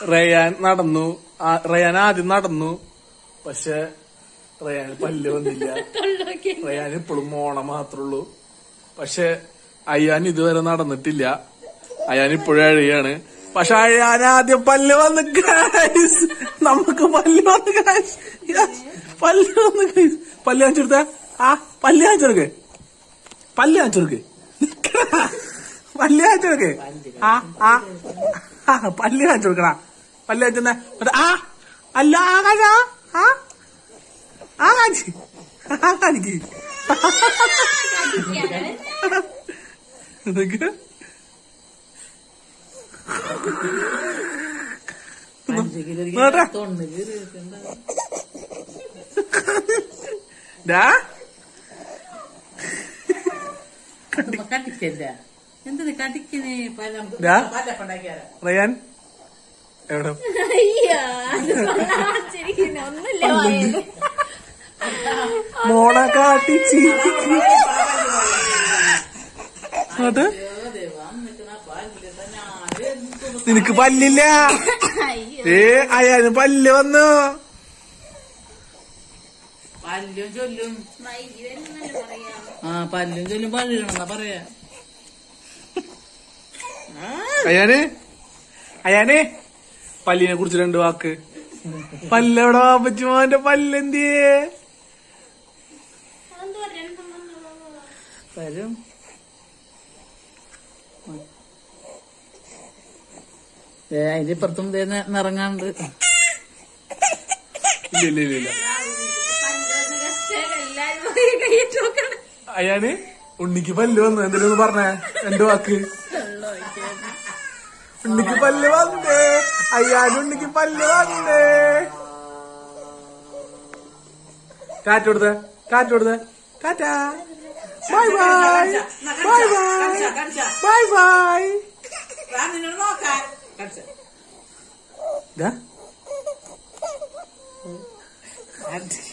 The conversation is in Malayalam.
റയാൻ നടന്നു ആ- റയാൻ ആദ്യം നടന്നു പക്ഷെ റയാൻ പല്ല് വന്നില്ല റയാൻ ഇപ്പോഴും മോണ മാത്രുള്ളൂ പക്ഷെ അയ്യാൻ ഇതുവരെ നടന്നിട്ടില്ല അയ്യാൻ ഇപ്പോഴും അഴയാണ് പക്ഷെ അഴയാൻ ആദ്യം പല്ല് വന്ന് guys. നമുക്ക് പല്ല് വന്ന് guys. Yes. പല്ല് വന്ന് guys. പല്ല് കാണിച്ചെടുത്ത ആ പല്ല് കാണിച്ചെടുക്ക് പല്ല് കാണിച്ചെടുക്ക് പല്ല് കാണിച്ചെടുക്ക് ആ ആ ആ, പല്ല് കാണിച്ചു കൊടുക്കണ പല്ല് കാണിച്ചെന്നാ മറ്റേ ആ അല്ല ആ കാണിച്ച ആ ആ കാണിച്ച് ആ കാണിക്ക് ഇതൊക്കെ നോട്ടെ. ഡാ കടിക്കല്ല എന്തിനു കടിക്കുന്നേ പല ഡാ. പല പണ്ടാക്കിയാരാ റയാൻ എവിടെ അയ്യോ ചിരിക്കുന്ന ഒന്നുമില്ല വായില്. മോണ കാട്ടിച്ച് എന്നിട്ട് നിനക്ക് പല്ലില്ല അയ്യോ ഏ അയാന് പല്ല് വന്നു പല്ലും ചൊല്ലും വൈകി വരുന്നല്ലേ പറയാ ആ പല്ലും ചൊല്ലും പല്ലിടണമെന്നാ പറയാ അയാന് അയാന് പല്ലിനെ കുറിച്ച് രണ്ട് വാക്ക് പല്ലെവിടെ പറ്റുമോന്റെ പല്ലെന്തിയേ അതെന്തുവാ രണ്ടെണ്ണം വരും ഏ അതിന്റെ ഇപ്പുറത്തും ദേ നി- നിറങ്ങാണ്ട് ഇല്ല ഇല്ല ഇല്ല ഇല്ല പഞ്ചോന്ന് കഷ്ടം എല്ലാരും പോയി കൈയിട്ട് നോക്കണം അയാന് ഉണ്ണിക്ക് പല്ല് വന്നു എന്തെങ്കിലും ഒന്ന് പറഞ്ഞേ രണ്ട് വാക്ക് ഉണ്ണിക്ക് പല്ല് വന്നേ അയ്യാൻ ഉണ്ണിക്ക് പല്ല് വന്നേ കാറ്റ് കൊടുത്തേ കാറ്റ് കൊടുത്തേ കാറ്റാ bye bye bye bye bye bye ദാ.